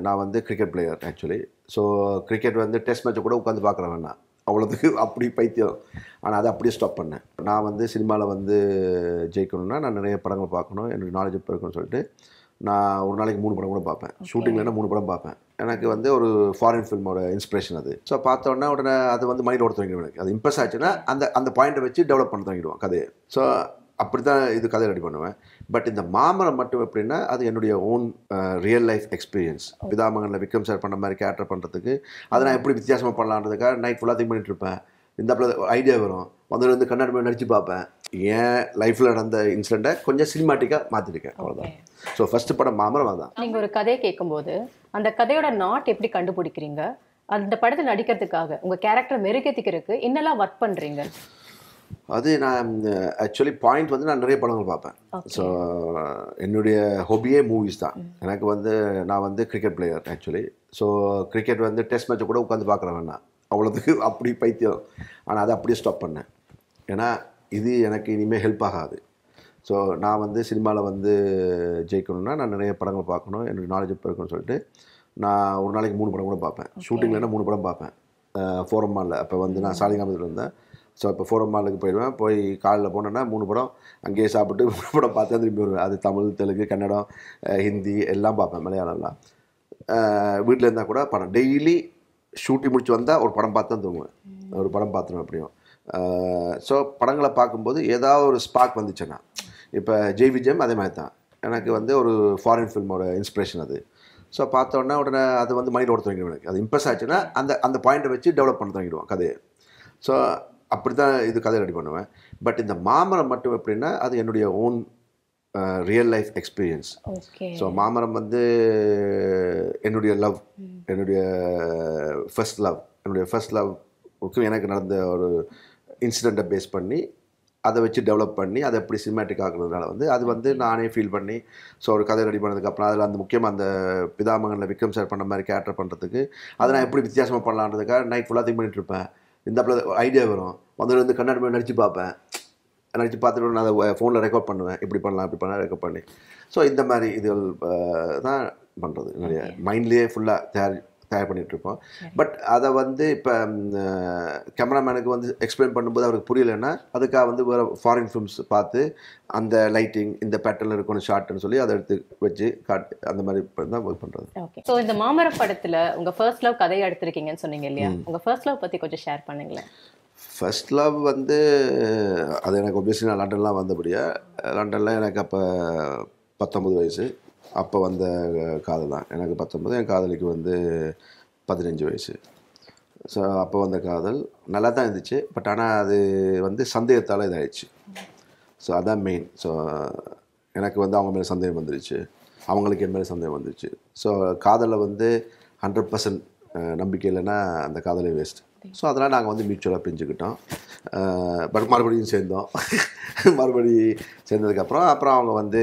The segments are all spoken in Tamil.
நான் வந்து cricket player actually so cricket வந்து டெஸ்ட் மேட்ச்சை கூட உட்காந்து பார்க்குறேன் நான் அவ்வளோதுக்கு அப்படி பைத்தியம் ஆனால் அதை அப்படியே ஸ்டாப் பண்ணேன் நான் வந்து சினிமாவில் வந்து ஜெயிக்கணும்னா நான் நிறைய படங்கள் பார்க்கணும் எனக்கு நாலேஜ் இருக்கணும்னு சொல்லிட்டு நான் ஒரு நாளைக்கு மூணு படம் கூட பார்ப்பேன் ஷூட்டிங்லன்னா மூணு படம் பார்ப்பேன் எனக்கு வந்து ஒரு ஃபாரின் ஃபில்மோட இன்ஸ்பிரேஷன் அது ஸோ பார்த்தோன்னே உடனே அது வந்து மைண்ட் ஓட தொடங்கிடும் எனக்கு அது இம்ப்ரெஸ் ஆச்சுன்னா அந்த அந்த பாயிண்ட்டை வச்சு டெவலப் பண்ண தொடங்கிடுவோம் கதையை ஸோ அப்படி தான் இது கதை ரெடி பண்ணுவேன் பட் இந்த மாமரம் மட்டும் எப்படின்னா அது என்னுடைய ஓன் ரியல் லைஃப் எக்ஸ்பீரியன்ஸ் பிதாமகனில் விக்ரம் சார் பண்ண மாதிரி கேரக்டர் பண்ணுறதுக்கு அதை நான் எப்படி வித்தியாசமாக பண்ணலான்றதுக்காக நைட் ஃபுல்லாக திங்க் பண்ணிட்டு இருப்பேன் இந்த ஐடியா வரும் வந்து வந்து கண்ணாடி போய் நடிச்சு பார்ப்பேன் என் லைஃப்பில் நடந்த இன்சிடெண்ட்டை கொஞ்சம் சினிமாட்டிக்காக மாற்றிருக்கேன் அவ்வளோதான் ஸோ ஃபஸ்ட்டு படம் மாமரம் அதான் நீங்க ஒரு கதையை கேட்கும்போது அந்த கதையோட நாட் எப்படி கண்டுபிடிக்கிறீங்க அந்த படத்துல நடிக்கிறதுக்காக உங்க கேரக்டர் மெருகேத்திக்கிறதுக்கு என்னெல்லாம் ஒர்க் பண்றீங்க அது நான் ஆக்சுவலி பாயிண்ட் வந்து நான் நிறைய படங்கள் பார்ப்பேன் ஸோ என்னுடைய ஹொபியே மூவிஸ் தான் எனக்கு வந்து நான் வந்து cricket player actually so cricket வந்து டெஸ்ட் மேட்ச்சை கூட உட்காந்து பார்க்குறேன் நான் அவ்வளோதுக்கு அப்படி பைத்தியம் ஆனால் அதை அப்படியே ஸ்டாப் பண்ணேன் ஏன்னா இது எனக்கு இனிமேல் ஹெல்ப் ஆகாது ஸோ நான் வந்து சினிமாவில் வந்து ஜெயிக்கணும்னா நான் நிறைய படங்கள் பார்க்கணும் எனக்கு நாலேஜ் இருக்கணும்னு சொல்லிட்டு நான் ஒரு நாளைக்கு மூணு படம் கூட பார்ப்பேன் ஷூட்டிங்லன்னா மூணு படம் பார்ப்பேன் ஃபோரம் மாலில் அப்போ வந்து நான் சாலிகாமத்தில் இருந்தேன் ஸோ இப்போ ஃபோரம் மாலுக்கு போயிடுவேன் போய் காலையில் போனேன்னா மூணு படம் அங்கேயே சாப்பிட்டு மூணு படம் பார்த்து திரும்பி வருவேன் அது தமிழ் தெலுங்கு கன்னடம் அஹ் ஹிந்தி எல்லாம் பார்ப்பேன் மலையாளம்லாம் வீட்டில் இருந்தால் கூட படம் டெய்லி ஷூட்டிங் முடிச்சு வந்தால் ஒரு படம் பார்த்து தான் தூங்குவேன் ஒரு படம் பார்த்துருவேன் அப்படியும் ஸோ படங்களை பார்க்கும்போது ஏதாவது ஒரு ஸ்பார்க் வந்துச்சுன்னா இப்போ ஜெய் விஜயம் அதே மாதிரி தான் எனக்கு வந்து ஒரு ஃபாரின் ஃபில்மோட இன்ஸ்பிரேஷன் அது ஸோ பார்த்தோன்னே உடனே அது வந்து மைண்ட் ஓட தொடங்கிடும் எனக்கு அது இம்ப்ரெஸ் ஆச்சுன்னா அந்த அந்த பாயிண்ட்டை வச்சு டெவலப் பண்ண தொடங்கிடுவோம் கதையை ஸோ அப்படி தான் இது கதை ரெடி பண்ணுவேன் பட் இந்த மாமரம் மட்டும் எப்படின்னா அது என்னுடைய own real life experience okay so மாமரம் வந்து என்னுடைய லவ் என்னுடைய ஃபர்ஸ்ட் லவ் என்னுடைய ஃபர்ஸ்ட் லவ்வுக்கும் எனக்கு நடந்த ஒரு இன்சிடெண்ட்டை பேஸ் பண்ணி அதை வச்சு டெவலப் பண்ணி அதை எப்படி சினிமேட்டிக் ஆகுறதுனால வந்து அது வந்து நானே ஃபீல் பண்ணி ஸோ ஒரு கதை ரெடி பண்ணதுக்கப்புறம் அதில் அந்த முக்கியமாக அந்த பிதாமகனில் விக்ரம் சார் பண்ண மாதிரி கேரக்டர் பண்ணுறதுக்கு அதை நான் எப்படி வித்தியாசமாக பண்ணலான்றதுக்காக நைட் ஃபுல்லாக திங்க் பண்ணிட்டு இருப்பேன் இந்த ஐடியா வரும் வந்து வந்து கண்ணாடி போய் நடிச்சு பார்ப்பேன் நடிச்சு பார்த்துட்டு நான் அதை ஃபோனில் ரெக்கார்ட் பண்ணுவேன் இப்படி பண்ணலாம் இப்படி பண்ணலாம் ரெக்கார்ட் பண்ணி ஸோ இந்த மாதிரி இதுகள் அஹ், தான் பண்ணுறது நிறைய மைண்ட்லேயே ஃபுல்லாக தயார் தயார் பண்ணிட்டு இருப்போம் பட் அதை வந்து இப்போ கேமராமேனுக்கு வந்து எக்ஸ்பிளைன் பண்ணும்போது அவருக்கு புரியலைன்னா அதுக்காக வந்து வேறு ஃபாரின் ஃபிலிம்ஸ் பார்த்து அந்த லைட்டிங் இந்த பேட்டர்னில் இருக்கணும் ஷார்ட்னு சொல்லி அதை எடுத்து வச்சு காட்டு அந்த மாதிரி தான் ஒர்க் பண்ணுறது ஓகே ஸோ இந்த மாமரம் படத்துல உங்க ஃபர்ஸ்ட் லவ் கதையை எடுத்திருக்கீங்கன்னு சொன்னீங்க இல்லையா உங்க ஃபர்ஸ்ட் லவ் பத்தி கொஞ்சம் ஷேர் பண்ணுங்களேன் ஃபர்ஸ்ட் லவ் வந்து அது எனக்கு ஒபியஸ்லி நான் லண்டன்லாம் வந்தபடியாக லண்டனில் எனக்கு அப்போ பத்தொம்பது வயசு அப்போ வந்த காதல் தான் எனக்கு பத்தொம்பது என் காதலிக்கு வந்து பதினஞ்சு வயசு ஸோ அப்போ வந்த காதல் நல்லா தான் இருந்துச்சு பட் ஆனால் அது வந்து சந்தேகத்தால் இதாகிடுச்சு ஸோ அதான் மெயின் ஸோ எனக்கு வந்து அவங்க மேலே சந்தேகம் வந்துருச்சு அவங்களுக்கு என் மேலே சந்தேகம் வந்துருச்சு ஸோ காதலில் வந்து ஹண்ட்ரட் பர்சன்ட் நம்பிக்கை இல்லைன்னா அந்த காதலே வேஸ்ட் ஸோ அதனால் நாங்கள் வந்து மியூச்சுவலாக பிரிஞ்சுக்கிட்டோம் பட் மறுபடியும் சேர்ந்தோம் மறுபடியும் சேர்ந்ததுக்கப்புறம் அப்புறம் அவங்க வந்து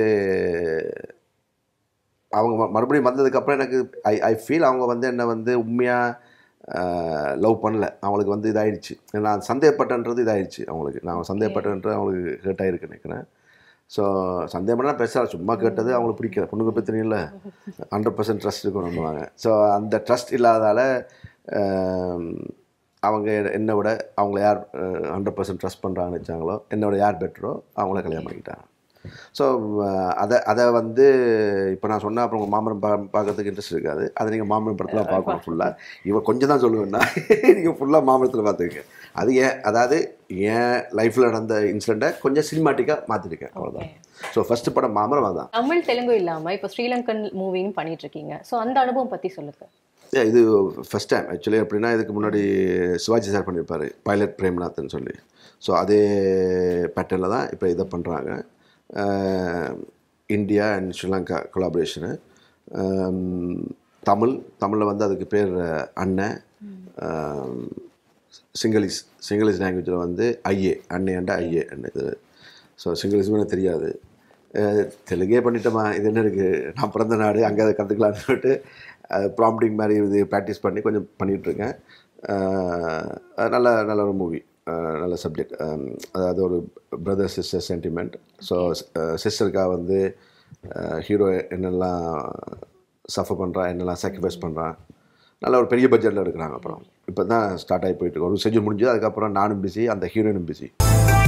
அவங்க ம- மறுபடியும் வந்ததுக்கப்புறம் எனக்கு ஐ ஐ ஃபீல் அவங்க வந்து என்னை வந்து உண்மையாக லவ் பண்ணல அவங்களுக்கு வந்து இதாயிடுச்சு நான் சந்தேகப்பட்டன்றது இதாயிடுச்சு அவங்களுக்கு நான் சந்தேகப்பட்டன்றது அவங்களுக்கு ஹேர்ட் ஆகிருக்கு நினைக்கிறேன் ஸோ சந்தேகம்னா பேச சும்மா கேட்டது அவங்களுக்கு பிடிக்கல பொண்ணுங்க பற்றி தெரியல ஹண்ட்ரட் பர்சன்ட் ட்ரஸ்ட் இருக்கணும்னுவாங்க ஸோ அந்த ட்ரஸ்ட் இல்லாதால ஆம், அவங்க என்னை விட அவங்கள யார் ஹண்ட்ரட் பர்சன்ட் ட்ரஸ்ட் பண்ணுறாங்கன்னு வச்சாங்களோ என்னோட யார் பெட்டரோ அவங்கள கல்யாணம் பண்ணிக்கிட்டாங்க ஸோ அதை அதை வந்து இப்போ நான் சொன்னால் அப்புறம் உங்கள் மாமரம் பா பார்க்கறதுக்கு இன்ட்ரெஸ்ட் இருக்காது அதை நீங்கள் மாமரம் படத்தில் பார்க்கணும் ஃபுல்லாக இவன் கொஞ்சம் தான் சொல்லுவேன்னா நீங்கள் ஃபுல்லாக மாமரத்தில் பார்த்துருக்கேன் அது ஏன் அதாவது என் லைஃப்பில் நடந்த இன்சிடெண்ட்டை கொஞ்சம் சினிமாட்டிக்காக மாற்றிருக்கேன் அவ்வளோதான் ஸோ ஃபஸ்ட்டு படம் மாமரம் அதான் தமிழ் தெலுங்கு இல்லாம இப்போ ஸ்ரீலங்கன் மூவின்னு பண்ணிட்டு இருக்கீங்க ஸோ அந்த அனுபவம் பத்தி சொல்லுங்க Yeah, இது ஃபஸ்ட் டைம் ஆக்சுவலி எப்படின்னா இதுக்கு முன்னாடி சிவாஜி சார் பண்ணியிருப்பார் பைலட் பிரேம்நாத்னு சொல்லி ஸோ அதே பேட்டர்னில் தான் இப்போ இதை பண்ணுறாங்க இந்தியா அண்ட் ஸ்ரீலங்கா கொலாபரேஷனு தமிழ் தமிழில் வந்து அதுக்கு பேர் அண்ணன் ஆம், சிங்களீஸ் சிங்களீஸ் லாங்குவேஜில் வந்து ஐஏ அண்ணேண்டா ஐஏ இது ஸோ சிங்களீஸுமே எனக்கு தெரியாது அஹ், தெலுங்கே பண்ணிட்டோமா இது என்ன இருக்குது நான் பிறந்த நாடு அங்கே அதை கற்றுக்கலான்னு சொல்லிட்டு ப்ராம்ப்டிங் மாதிரி இது ப்ராக்டிஸ் பண்ணி கொஞ்சம் பண்ணிகிட்ருக்கேன் நல்ல நல்ல ஒரு மூவி நல்ல சப்ஜெக்ட் அதாவது ஒரு பிரதர் சிஸ்டர் சென்டிமெண்ட் ஸோ சிஸ்டருக்காக வந்து ஹீரோ என்னெல்லாம் சஃபர் பண்ணுறான் என்னெல்லாம் சாக்ரிஃபைஸ் பண்ணுறான் நல்ல ஒரு பெரிய பட்ஜெட்டில் எடுக்கிறாங்க அப்புறம் இப்போ தான் ஸ்டார்ட் ஆகி போயிட்டு இருக்கு. ஒரு செஞ்சு முடிஞ்சது அதுக்கப்புறம் நானும் பிஸி அந்த ஹீரோயினும் பிஸி